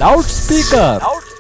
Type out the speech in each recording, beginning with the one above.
loud speaker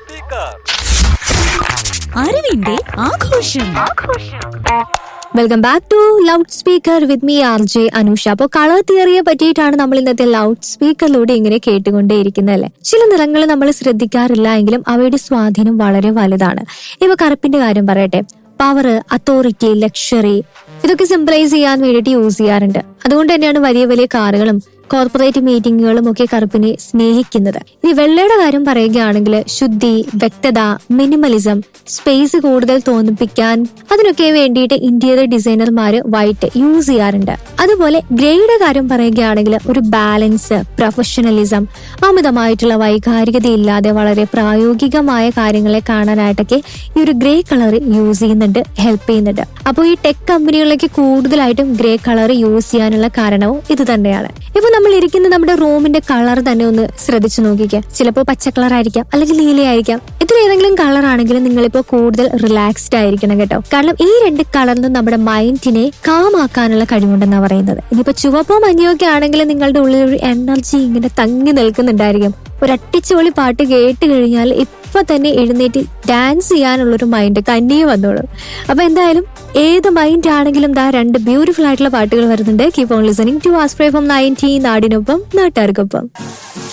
അറിവിന്റെ ആഘോഷം welcome back to loud speaker with me R J Anusha അപ്പോൾ colour തിയറിയെ പറ്റിയിട്ടാണ് നമ്മൾ ഇന്നത്തെ ലൗഡ് സ്പീക്കറിലൂടെ ഇങ്ങനെ കേട്ടുകൊണ്ടേയിരിക്കുന്നത് അല്ലേ ചില നിറങ്ങൾ നമ്മൾ ശ്രദ്ധിക്കാറില്ല എങ്കിലും അവയുടെ സ്വാധീനം വളരെ വലുതാണ് ഇവ കറുപ്പിന്റെ കാര്യം പറയട്ടെ പവർ അതോറിറ്റി ലക്ഷറി ഇതൊക്കെ സിംബലൈസ് ചെയ്യാൻ വേണ്ടിയിട്ട് യൂസ് ചെയ്യാറുണ്ട് അതുകൊണ്ട് തന്നെയാണ് വലിയ വലിയ കാറുകളും കോർപ്പറേറ്റ് മീറ്റിങ്ങുകളും ഒക്കെ കറുപ്പിനെ സ്നേഹിക്കുന്നത് ഇനി വെള്ളയുടെ കാര്യം പറയുകയാണെങ്കിൽ ശുദ്ധി വ്യക്തത മിനിമലിസം സ്പേസ് കൂടുതൽ തോന്നിപ്പിക്കാൻ അതിനൊക്കെ വേണ്ടിയിട്ട് ഇന്ത്യയിലെ ഡിസൈനർമാര് വൈറ്റ് യൂസ് ചെയ്യാറുണ്ട് അതുപോലെ ഗ്രേയുടെ കാര്യം പറയുകയാണെങ്കിൽ ഒരു ബാലൻസ് പ്രൊഫഷണലിസം അമിതമായിട്ടുള്ള വൈകാരികതയില്ലാതെ വളരെ പ്രായോഗികമായ കാര്യങ്ങളെ കാണാനായിട്ടൊക്കെ ഈ ഒരു ഗ്രേ കളർ യൂസ് ചെയ്യുന്നുണ്ട് ഹെൽപ്പ് ചെയ്യുന്നുണ്ട് അപ്പോൾ ഈ ടെക് കമ്പനികളിലേക്ക് കൂടുതലായിട്ടും ഗ്രേ കളർ യൂസ് ചെയ്യാനുള്ള കാരണവും ഇത് തന്നെയാണ് ഇപ്പൊ നമ്മൾ ഇരിക്കുന്ന നമ്മുടെ റൂമിന്റെ കളർ തന്നെ ഒന്ന് ശ്രദ്ധിച്ചു നോക്കിക്കുക ചിലപ്പോൾ പച്ച കളർ ആയിരിക്കാം അല്ലെങ്കിൽ നീലയായിരിക്കാം ഇതിൽ ഏതെങ്കിലും കളർ ആണെങ്കിലും നിങ്ങളിപ്പോ കൂടുതൽ റിലാക്സ്ഡ് ആയിരിക്കണം കേട്ടോ കാരണം ഈ രണ്ട് കളറിലും നമ്മുടെ മൈൻഡിനെ കാമാക്കാനുള്ള കഴിവുണ്ടെന്നാണ് പറയുന്നത് ഇനിയിപ്പോ ചുവപ്പോ മഞ്ഞയോ ഒക്കെ ആണെങ്കിൽ നിങ്ങളുടെ ഉള്ളിൽ ഒരു എനർജി ഇങ്ങനെ തങ്ങി നിൽക്കുന്നുണ്ടായിരിക്കും ഒരു അട്ടിച്ചുപൊളി പാട്ട് കേട്ട് കഴിഞ്ഞാൽ ഇപ്പൊ തന്നെ എഴുന്നേറ്റ് ഡാൻസ് ചെയ്യാനുള്ള ഒരു മൈൻഡ് കന്നിയെ വന്നോളും അപ്പൊ എന്തായാലും ഏത് മൈൻഡ് ആണെങ്കിലും ദാ രണ്ട് ബ്യൂട്ടിഫുൾ ആയിട്ടുള്ള പാട്ടുകൾ വരുന്നുണ്ട് കീപ് ഓൺ ലിസണിംഗ് ടു ആസ്പ്രേ ഫ്രം നയൻറ്റീൻ നാടിനൊപ്പം നാട്ടുകാർക്കൊപ്പം